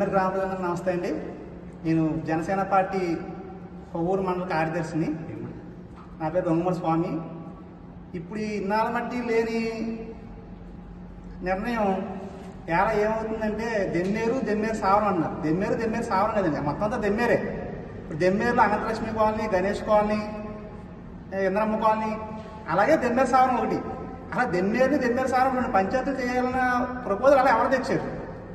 రామచంద్ర నమస్తే అండి నేను జనసేన పార్టీ కొవ్వూరు మండల కార్యదర్శిని నా పేరు దొంగమల స్వామి ఇప్పుడు ఈ ఇన్నాళ్ళ మట్టి లేని నిర్ణయం ఎలా ఏమవుతుందంటే దెమ్మేరు దెమ్మేరు సావరం అన్నారు దెమ్మేరు దెమ్మేరు సావరం కదండి మొత్తం అంతా దెమ్మేరే ఇప్పుడు దెమ్మేరులో అనంతలక్ష్మి కాలనీ గణేష్ కాలనీ ఏ, ఇంద్రమ్మ కాలనీ అలాగే దెమ్మేరు సావరం ఒకటి అలా దెమ్మేరుని దెమ్మేరు సావరం రెండు పంచాయతీలు చేయాలన్న ప్రపోజల్ అలా ఎవరు తెచ్చారు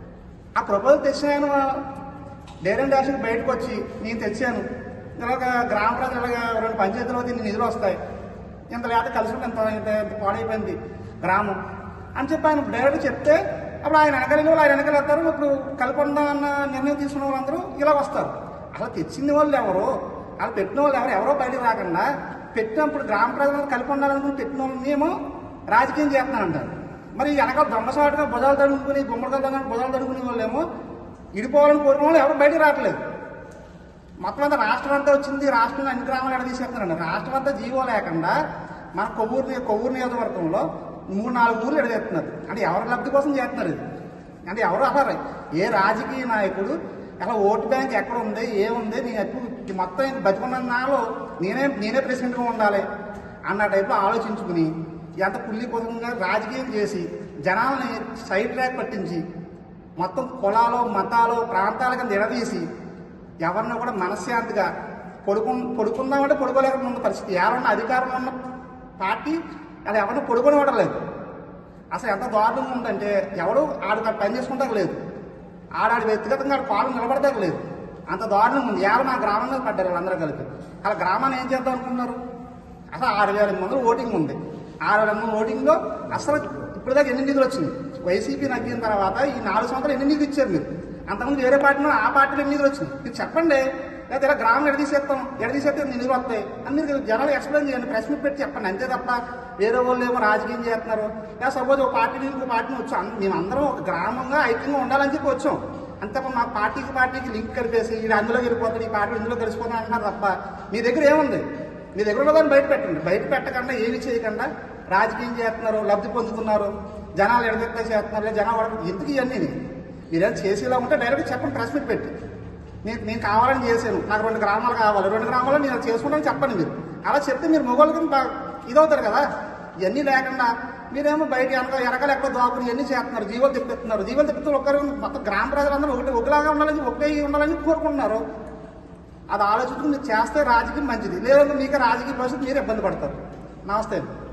ఆ ప్రపోజల్ తెచ్చిన ఆయన డైరెక్ట్ డాషన్ బయటకు వచ్చి నేను తెచ్చాను ఇలాగ గ్రామ ప్రజలు ఇలాగ రెండు పంచాయతీలో దీన్ని నిధులు వస్తాయి ఇంత లేకపోతే కలిసి ఉంటే ఇంత ఇంత ఇంత పాడైపోయింది గ్రామం అని చెప్పి ఆయన డైరెక్ట్ చెప్తే అప్పుడు ఆయన వెనకాల వాళ్ళు ఆయన వెనకాల వెళ్తారు ఇప్పుడు కలిపొందాం అన్న నిర్ణయం తీసుకున్న వాళ్ళందరూ ఇలా వస్తారు అసలు తెచ్చిన వాళ్ళు ఎవరు అలా పెట్టిన వాళ్ళు ఎవరు ఎవరో బయటకు రాకుండా పెట్టినప్పుడు గ్రామ ప్రజలను కలిపి ఉండాలనుకుని పెట్టిన వాళ్ళని ఏమో రాజకీయం చేస్తున్నారంటారు మరి వెనకాల దొంగసాటుగా భుజాలు తడుముకుని గుమ్మడికాయలు దొంగ భుజాలు తడుకునే వాళ్ళేమో ఇడిపోవాలని కోరిన వాళ్ళు ఎవరు బయటకు రావట్లేదు మొత్తం అంతా రాష్ట్రం అంతా వచ్చింది రాష్ట్రంలో అన్ని గ్రామాలు ఎడ తీసేస్తున్నారండి రాష్ట్రం అంతా జీవో లేకుండా మన కొవ్వూరు నియో- కొవ్వూరు నియోజకవర్గంలో మూడు నాలుగు ఊర్లు ఎడదెత్తున్నారు అంటే ఎవరి లబ్ధి కోసం చేస్తున్నారు ఇది అంటే ఎవరు అసలు ఏ రాజకీయ నాయకుడు అలా ఓటు బ్యాంక్ ఎక్కడ ఉంది ఏముంది నేను ఎప్పుడు మొత్తం బతికున్న నాలో నేనే నేనే ప్రెసిడెంట్గా ఉండాలి అన్న టైప్లో ఆలోచించుకుని ఎంత పుల్లిపోతంగా రాజకీయం చేసి జనాల్ని సైడ్ ట్రాక్ పట్టించి మొత్తం కులాలు మతాలు ప్రాంతాల కింద ఎడదీసి ఎవరిని కూడా మనశ్శాంతిగా పడుకు పడుకుందామంటే పడుకోలేకుండా ఉన్న పరిస్థితి ఎవరన్నా అధికారంలో ఉన్న పార్టీ అది ఎవరిని పడుకొని లేదు అసలు ఎంత దారుణంగా ఉందంటే ఎవడు ఆడు పని చేసుకుంటాక లేదు ఆడాడి వ్యక్తిగతంగా ఆడు పాలు నిలబడతాక లేదు అంత దారుణంగా ఉంది ఎవరు నా గ్రామం మీద పడ్డారు వాళ్ళందరూ కలిపి అలా గ్రామాన్ని ఏం చేద్దాం అనుకున్నారు అసలు ఆరు వేల ఎనిమిది వందలు ఓటింగ్ ఉంది ఆరు వేల ఎనిమిది ఓటింగ్లో అసలు ఇప్పటిదాకా ఎన్ని నిధులు వచ్చింది వైసీపీ నగ్గిన తర్వాత ఈ నాలుగు సంవత్సరాలు ఎన్ని నిధులు ఇచ్చారు మీరు అంతకుముందు వేరే పార్టీలో ఆ పార్టీలో ఎన్ని నిధులు వచ్చింది మీరు చెప్పండి లేదా ఇలా గ్రామం ఎడదీసేస్తాం ఎడదీసేస్తే ఇన్ని నిధులు వస్తాయి అని మీరు జనాలు ఎక్స్ప్లెయిన్ చేయండి ప్రెస్ మీట్ పెట్టి చెప్పండి అంతే తప్ప వేరే వాళ్ళు ఏమో రాజకీయం చేస్తున్నారు లేదా సపోజ్ ఒక పార్టీ నుంచి ఇంకో పార్టీని వచ్చాం మేమందరం ఒక గ్రామంగా ఐక్యంగా ఉండాలని చెప్పి వచ్చాం అంతే మా పార్టీకి పార్టీకి లింక్ కలిపేసి ఇది అందులో వెళ్ళిపోతాడు ఈ పార్టీ ఇందులో కలిసిపోతాడు అంటున్నారు తప్ప మీ దగ్గర ఏముంది మీ దగ్గర ఉన్నదాన్ని బయట పెట్టండి బయట పెట్టకుండా ఏమి చేయకుండా రాజకీయం చేస్తున్నారు లబ్ధి పొందుతున్నారు జనాలు ఎడదెత్తే చేస్తున్నారు లేదా జనాలు వాడు- ఎందుకు ఇవన్నీ మీరేం చేసేలా ఉంటే డైరెక్ట్ చెప్పండి ప్రెస్ మీట్ పెట్టి నేను నేను కావాలని చేశాను నాకు రెండు గ్రామాలు కావాలి రెండు గ్రామాలు నేను అది చేసుకుంటాను చెప్పండి మీరు అలా చెప్తే మీరు మొగోళ్ళకి బా- ఇదవుతారు కదా ఇవన్నీ లేకుండా మీరేమో బయట వెనక వెనకాల ఎక్కడ దాకుని ఇవన్నీ చేస్తున్నారు జీవోలు తెప్పిస్తున్నారు జీవోలు తెప్పిస్తున్నారు ఒకరు మొత్తం గ్రామ ప్రజలందరూ ఒకటి ఒకలాగా ఉండాలని ఒకటే ఉండాలని కోరుకుంటున్నారు అది ఆలోచించుకుని మీరు చేస్తే రాజకీయం మంచిది లేదంటే మీకు రాజకీయ పరిస్థితి మీరు ఇబ్బంది పడతారు నమస్తే అండి